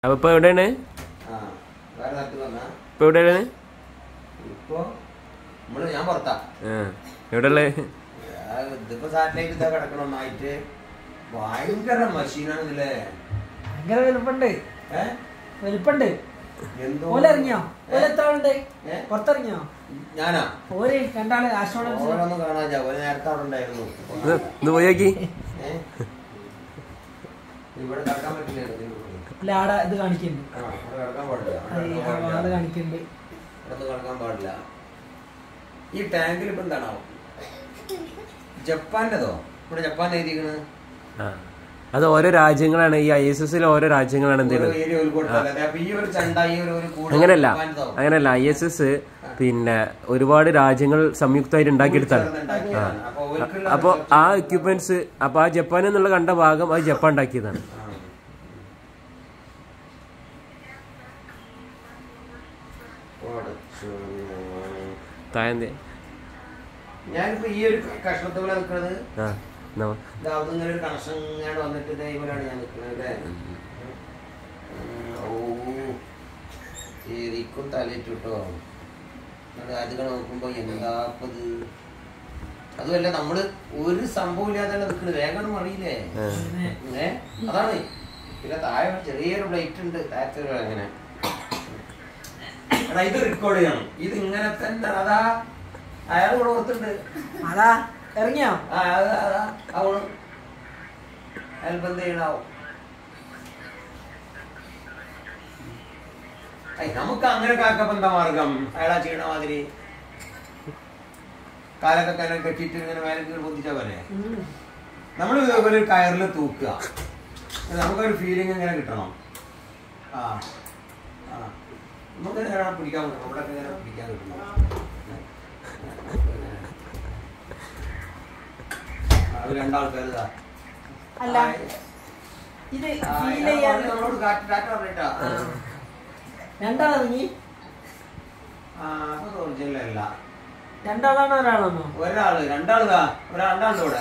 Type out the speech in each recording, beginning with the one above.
അപ്പൊ ഇപ്പൊ എവിടെയാണ് ആ വേറെ നാട്ടിൽ വന്നാ ഇപ്പൊ എവിടെയാണ് ഇപ്പൊ നമ്മള് ഞാൻ പുറത്താ ആ എവിടെയുള്ള ആ, ഇതിപ്പോ സാറ്റലൈറ്റ് ഇതാ കിടക്കണം ഒന്നായിട്ട് ഭയങ്കര മഷീനാണ് ഇതില്ലേ ഭയങ്കര വലുപ്പുണ്ട് ഏ വലുപ്പുണ്ട് എന്തോ ഓലിറങ്ങിയോ ഓല് എത്ര ആളുണ്ട് ഏ? പുറത്തിറങ്ങിയോ ഞാനാ ഓര് രണ്ടാള് ആസ്ട്രോണറ്റ്സ് ഓരോന്നും കാണാൻ ഒരു നേരത്തെ അവിടെ ഉണ്ടായിരുന്നു ഇത് പോയി നോക്കി ഏ? ഇവിടെ കിടക്കാൻ പറ്റില്ല അല്ല ആടെ ഇത് കാണിക്കുന്നുണ്ട് ആ ഇവിടെ കിടക്കാൻ പാടില്ല അത് ഈ ഇവിടെ കിടക്കാൻ ആ വാത് പാടില്ല. കാണിക്കുന്നുണ്ട് ഇവിടെ ഒന്നും കിടക്കാൻ പാടില്ല ഈ ടാങ്കിൽ ഇപ്പൊ എന്താണോ ജപ്പാന്റെതോ ഇവിടെ ജപ്പാൻ എഴുതിക്കണ് ആ അത് ഓരോ രാജ്യങ്ങളാണ് ഈ ഐ എസ് എസിൽ ഓരോ രാജ്യങ്ങളാണ് എന്ത് ഓരോ ചെയ്യുന്നത് ഏരിയ ഒരു കൊടുത്തല്ലേ അപ്പൊ ഈ ഒരു ചണ്ട ഈ ഒരു ഒരു കൂട് അങ്ങനെയല്ല ജപ്പാന്റെതോ? അങ്ങനെയല്ല ഐ എസ് എസ് പിന്നെ ഒരുപാട് രാജ്യങ്ങൾ സംയുക്തമായിട്ട് ഉണ്ടാക്കിയെടുത്താണ് ഉണ്ടാക്കിയതാണ്. അപ്പൊ ഓർക്കുള്ള അപ്പൊ ആ എക്യുപ്മെന്റ്സ് അപ്പൊ ആ ജപ്പാൻ എന്നുള്ള കണ്ട ഭാഗം അത് ജപ്പാൻ ഉണ്ടാക്കിയതാണ് ആ. പടച്ചോനെ. താഴെ ഞാനിപ്പോ ഈ ഒരു കഷ്ണത്തോടെ നിൽക്കുന്നത് ആ എന്നാ വാ. ഇതാവുന്ന ഇങ്ങനെ ഒരു കണക്ഷൻ ഇങ്ങനെ വന്നിട്ട് ഇതേപോലെയാണ് ഞാൻ നിൽക്കുന്നത് അല്ലേ ഓ ശരിക്കും തലയിട്ടു കേട്ടോ അത് നോക്കുമ്പോ എന്താപ്പത് അതുമല്ല നമ്മള് ഒരു സംഭവം ഇല്ലാതെ നിൽക്കുന്നത് വേഗം അറിയില്ലേ ആ. ഏ അതാണ് പിന്നെ താഴെ ഒരു ചെറിയൊരു പ്ലേറ്റ് ഉണ്ട് താഴത്തെ ഒരു അങ്ങനെ എടാ ഇത് റെക്കോർഡ് ചെയ്യണം ഇത് ഇങ്ങനെ തന്നെ അതാ അയാൾ കൂടെ ഓർത്തുണ്ട് അതാ ഇറങ്ങിയോ ആ അത് അതാ അവള് ഹെൽപ്പ് എന്ത് ചെയ്യണാവും ഐ, നമുക്ക് അങ്ങനെ കാക്കപ്പ എന്താ മാർഗം അയാളാ ചെയ്യണ മാതിരി കാലൊക്കെ കാലം കെട്ടിയിട്ട് ഇങ്ങനെ മേലെ പൊന്തിച്ചാ പോലെ ഉം. നമ്മൾ ഇതേപോലെ ഒരു കയറിൽ തൂക്കുക നമുക്കൊരു ഫീലിംഗ് ഇങ്ങനെ കിട്ടണം ആ ആ നമുക്ക് ഇങ്ങനെ പിടിക്കാൻ കിട്ടണം ഇവിടെ ഇങ്ങനെ പിടിക്കാൻ കിട്ടണം അത് രണ്ടാൾക്കാർ ഇതാ. അല്ല ആ, ഇത് ആ, ഫീൽ ഇയാൾ ചെയ്യാൻ പറഞ്ഞ് നമ്മളോട് കാറ്റ് കാറ്റ് പറഞ്ഞിട്ടാ രണ്ടാളിറങ്ങി ആ അപ്പൊ ഒറിജിനൽ അല്ല രണ്ടാളാണോ ഒരാളാണോ ഒരാള് രണ്ടാളുതാ ഒരാൾ രണ്ടാളുടെ ഇവിടെ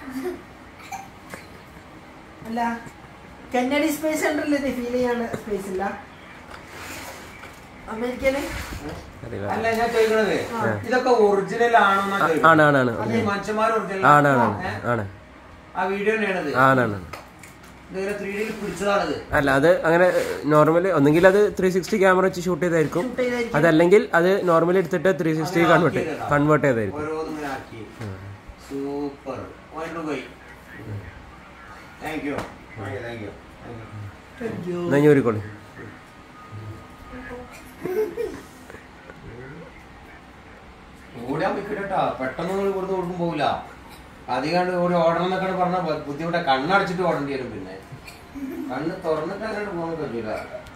അല്ല കന്നഡി സ്പേസ് സെന്ററിൽ ഇത് ഫീൽ ചെയ്യാൻ സ്പേസ് ഇല്ല അമേരിക്കയില് അറിയില്ല. അല്ല ഞാൻ ചോദിക്കണത് ആ. ഇതൊക്കെ ഒറിജിനൽ ആണോന്നാ ആ, ചോദിക്കുന്നത് ആണ് ആണ് ആണ് അത് ഈ മനുഷ്യന്മാർ ഒറിജിനൽ ആണ് ആണ് ആണ് ആണ് ആ വീഡിയോ തന്നെയാണത് ആണ് ആണ് ഇതുവരെ ത്രീ ഡിയിൽ പിടിച്ചതാണത് അല്ല അത് അങ്ങനെ നോർമലി ഒന്നെങ്കിൽ അത് ത്രീ സിക്സ്റ്റി ക്യാമറ വെച്ച് ഷൂട്ട് ചെയ്തായിരിക്കും ഷൂട്ട് ചെയ്തായിരിക്കും അതല്ലെങ്കിൽ അത് നോർമലി എടുത്തിട്ട് ത്രീ സിക്സ്റ്റി അങ്ങനെ കൺവേർട്ട് ആക്കിയതാ. കൺവേർട്ട് ചെയ്തായിരിക്കും ഓരോന്നിങ്ങനെ ആക്കി സൂപ്പർ പോയി താങ്ക് യു താങ്ക് യു അയ്യോ. എന്നാ ഞാൻ ഊരിക്കോളി ഓടാൻ വെക്കട്ടാ പെട്ടെന്ന് ഇവിടുന്ന് ഓടും പോകില്ല അധികം ഒരു ഓടണം എന്നൊക്കെ പറഞ്ഞ ബുദ്ധിമുട്ടാ കണ്ണടച്ചിട്ട് ഓടേണ്ടി വരും പിന്നെ കണ്ണ് തുറന്നിട്ട് അങ്ങനെ പോകാൻ പറ്റൂല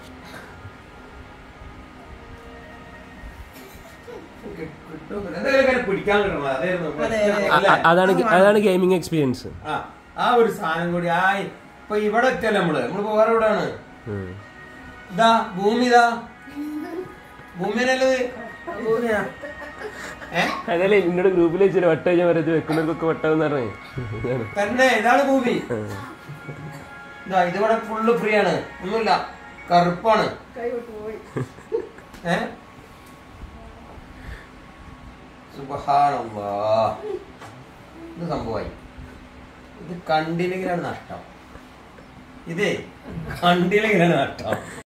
കിട്ടും. എന്തായാലും ഇങ്ങനെ പിടിക്കാൻ കിട്ടണം അതായിരുന്നു അതെ, അതെ. അ- അല്ലേ? അ- അതാണ് അതാണ് ഗെയിമിംഗ് എക്സ്പീരിയൻസ് ആ ആ ഒരു സാധനം കൂടി ആ ഇപ്പൊ ഇവിടെ എത്തിയല്ലേ നമ്മള് നമ്മളിപ്പോ വേറെ എവിടെയാണ് ഇതാ ഭൂമി ഇതാ ഭൂമിനല്ലത് ഭൂമിയാ. ഏ അതല്ലേ എന്നോട് ഗ്രൂപ്പിൽ വെച്ചിട്ട് വട്ട ഞാൻ വരത് വെക്കുന്നവർക്കൊക്കെ വട്ടം പറഞ്ഞു തന്നെ ഇതാണ് ഭൂമി ഇതാ ഇതിവിടെ ഫുള്ള് ഫ്രീ ആണ് ഒന്നുമില്ല കറുപ്പാണ് ഏ സുബഹാനല്ലാ ഇത് സംഭവമായി ഇത് കണ്ടില്ലെങ്കിലാണ് നഷ്ടം ഇതേ കണ്ടില്ലെങ്കിലാണ് നഷ്ടം